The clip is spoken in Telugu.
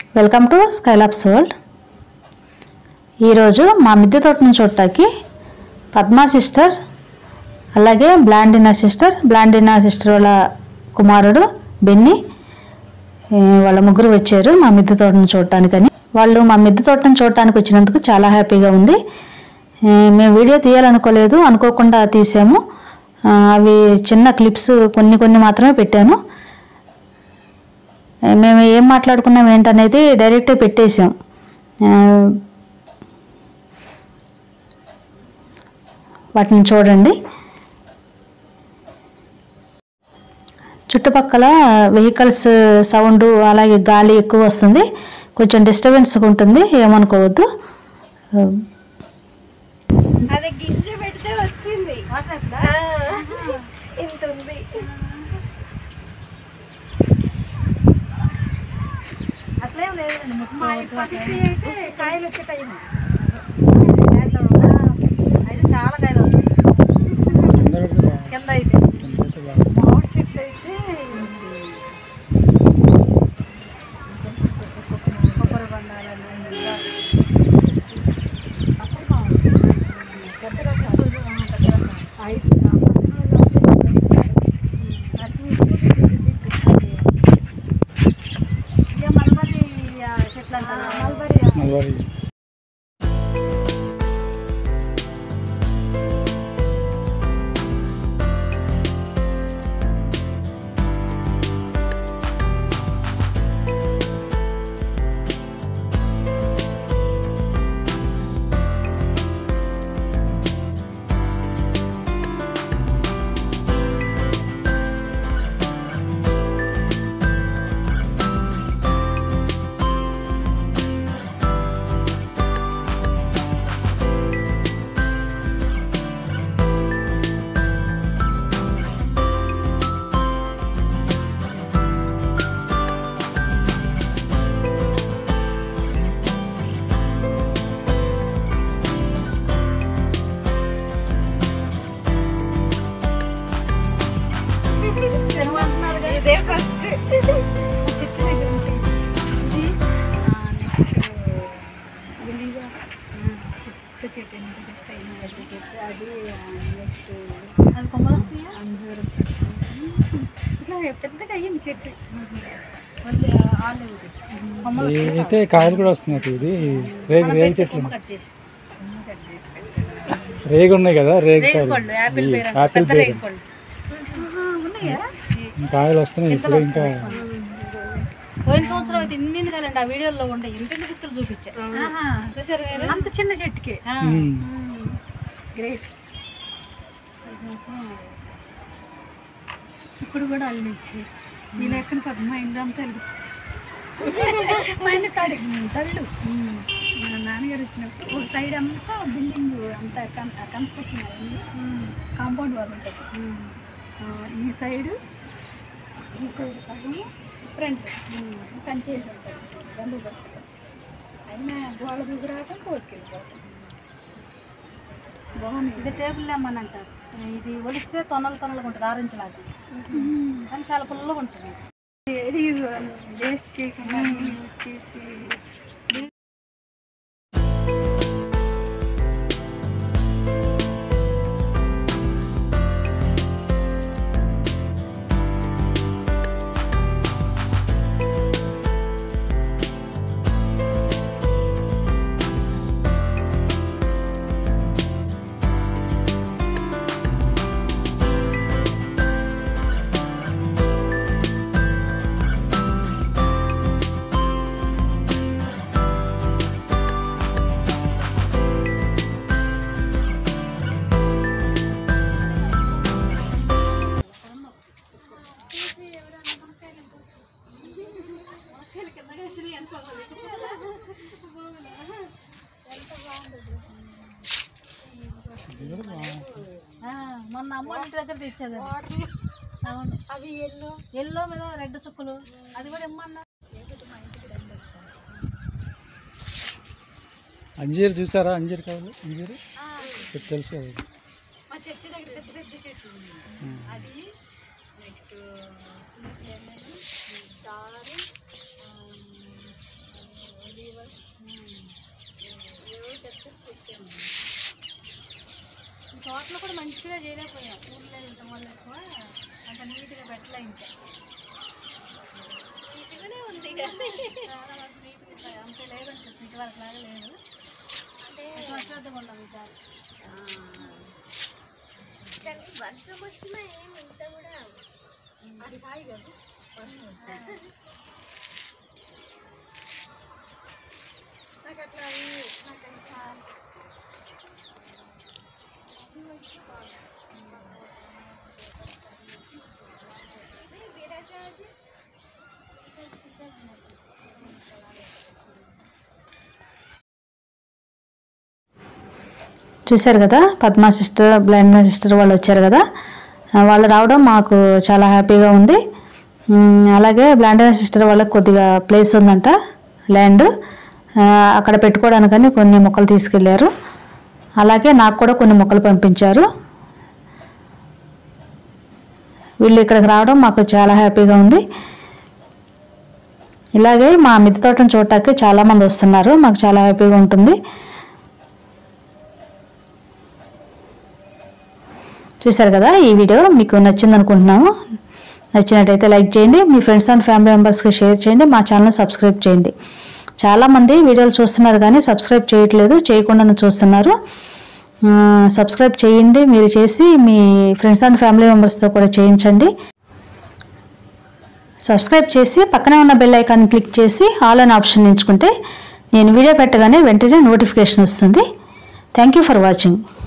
వెల్కమ్ టు స్కైలాబ్స్ వరల్డ్ ఈరోజు మా మిద్దె తోటను చూడటానికి పద్మా సిస్టర్ అలాగే బ్లాండినా సిస్టర్ బ్లాండినా సిస్టర్ వాళ్ళ కుమారుడు బెన్ని ఏ, వాళ్ళ ముగ్గురు వచ్చారు మా మిద్దె తోటను చూడటానికని వాళ్ళు మా మిద్దె తోటను చూడటానికి వచ్చినందుకు చాలా హ్యాపీగా ఉంది ఏ, మేము వీడియో తీయాలనుకోలేదు అనుకోకుండా తీసాము ఆ, అవి చిన్న క్లిప్స్ కొన్ని కొన్ని మాత్రమే పెట్టాను మేము ఏం మాట్లాడుకున్నాం ఏంటనేది డైరెక్టే పెట్టేసాం ఆ, వాటిని చూడండి చుట్టుపక్కల వెహికల్స్ సౌండ్ అలాగే గాలి ఎక్కువ వస్తుంది కొంచెం డిస్టర్బెన్స్ ఉంటుంది ఏమనుకోవద్దు అది గింజ పెడితే వచ్చింది ఆ, ఇంత ఉంది అట్లేం లేదండి మా ఇప్పటికి అయితే కాయలు వచ్చే టైం అయితే చాలా కాయలు వస్తాయి కింద అయితే మామిడి చెట్లు అయితే కొబ్బరి బండాలని పెద్ద రసాలు ఐదు మల్బరీ చెట్లు అంటారు మల్బరీ మల్బరీ ఇదే ఫస్ట్ చెట్టు దగ్గర ఉంటాయి ఇది నెక్స్ట్ విలీగా చెట్టు చెట్టు ఎంత చెట్టు అయినా చెట్టు చెట్టు అది నెక్స్ట్ అవి కొమ్మలు వస్తాయా అంజూరం చెట్టు ఇట్లా పెద్దగా అయ్యింది చెట్టు మళ్ళీ ఆలు కొమ్మలు వస్తాయి అయితే కాయలు కూడా వస్తున్నాయి ఇది రేగు రేగు చెట్లు కొమ్మ కట్ చేసి కట్ చేసి పెట్టాను. రేగు ఉన్నాయి కదా రేగు రేగి కాయలు పళ్ళు యాపిల్ ఈ పేరు యాపిల్ పెద్ద రేగి పేరు పళ్ళు ఆహా, ఉన్నాయా కాయలు వస్తున్నాయి ఇప్పుడు ఇంకా పోయిన సంవత్సరం అయితే ఇన్ని కాలండి ఆ వీడియోలో ఉండే ఇంటిని గుర్తులు చూపించా ఆహా. చూసారు మీరు అంత చిన్న చెట్టుకే ఆ. ఉమ్. గ్రేట్ చిక్కుడు కూడా అల్లించి ఈ లెక్కన పద్మ ఇందంతా అల్లించి పైన తడి తళ్ళు మా నాన్నగారు వచ్చినప్పుడు ఒక సైడ్ అంతా బిల్డింగ్ అంతా కన్స్ట్రక్షన్ అయింది కాంపౌండ్ వాల్ ఉంటుంది ఆ, ఈ సైడ్ ఈ సైడ్ సగం ఫ్రంట్ కంచేసి ఉంటుంది బందోబస్తు అయినా గోడ దిగురాక కోసుకెళ్ళిపోవటం బాగుంది ఇది టేబుల్ లెమన్ అంటారు ఇది ఒలిస్తే తొనలు తొనలుగా ఉంటుంది ఆరెంజ్ లాగా కానీ చాలా పుల్లగా ఉంటుంది ఇది వేస్ట్ చేయకుండా యూజ్ చేసి ఆ, మొన్న అమ్మ వాళ్ళ ఇంటి దగ్గర తెచ్చేది అది. అవును అవి ఎల్లో ఎల్లో మీద రెడ్ చుక్కలు అది కూడా ఇమ్మన్నా అంజీర్ చూసారా అంజీర్ కావాలి అంజీర్ మీకు తెలుసు కదా మా చర్చి దగ్గర పెద్ద పెద్ద చెట్లు ఉన్నాయి ఉమ్. అది నెక్స్ట్ స్వీట్ లెమన్ స్టార్ ఈ తోటలో కూడా మంచిగా చేయలేకపోయాం ఊళ్ళో వెళ్ళటం వల్ల ఎక్కువ అంత నీట్గా పెట్టలే ఇంకా నీట్గానే ఉంది చాలా వరకు నీట్గా అంత లేదనిపిస్తుంది ఇటువరకు లాగా లేదు అంటే కొంచెం అశ్రద్ధగా ఉన్నాం ఈసారి కానీ వర్షం వచ్చినా ఏమి ఇంత కూడా అది కాయ కదా నాకు అట్లా అవి నాకు అది చాలా ఇది బీరకాయది చూశారు కదా పద్మా సిస్టర్ బ్లైండ్ సిస్టర్ వాళ్ళు వచ్చారు కదా ఆ, వాళ్ళు రావడం మాకు చాలా హ్యాపీగా ఉంది ఉమ్, అలాగే బ్లైండ్ సిస్టర్ వాళ్ళకి కొద్దిగా ప్లేస్ ఉందంట ల్యాండ్ ఆ, అక్కడ పెట్టుకోవడానికని కొన్ని మొక్కలు తీసుకెళ్లారు అలాగే నాకు కూడా కొన్ని మొక్కలు పంపించారు వీళ్ళు ఇక్కడికి రావడం మాకు చాలా హ్యాపీగా ఉంది ఇలాగే మా మిద్దె తోటను చూడటానికి చాలామంది వస్తున్నారు మాకు చాలా హ్యాపీగా ఉంటుంది చూశారు కదా ఈ వీడియో మీకు నచ్చింది అనుకుంటున్నాము నచ్చినట్టయితే లైక్ చేయండి మీ ఫ్రెండ్స్ అండ్ ఫ్యామిలీ మెంబర్స్కి షేర్ చేయండి మా ఛానల్ సబ్స్క్రైబ్ చేయండి చాలామంది వీడియోలు చూస్తున్నారు కానీ సబ్స్క్రైబ్ చేయట్లేదు చేయకుండానే చూస్తున్నారు ఆ, సబ్స్క్రైబ్ చేయండి మీరు చేసి మీ ఫ్రెండ్స్ అండ్ ఫ్యామిలీ మెంబర్స్తో కూడా చేయించండి సబ్స్క్రైబ్ చేసి పక్కనే ఉన్న బెల్ ఐకాన్ క్లిక్ చేసి ఆల్ అనే ఆప్షన్ ఎంచుకుంటే నేను వీడియో పెట్టగానే వెంటనే నోటిఫికేషన్ వస్తుంది థ్యాంక్ యూ ఫర్ వాచింగ్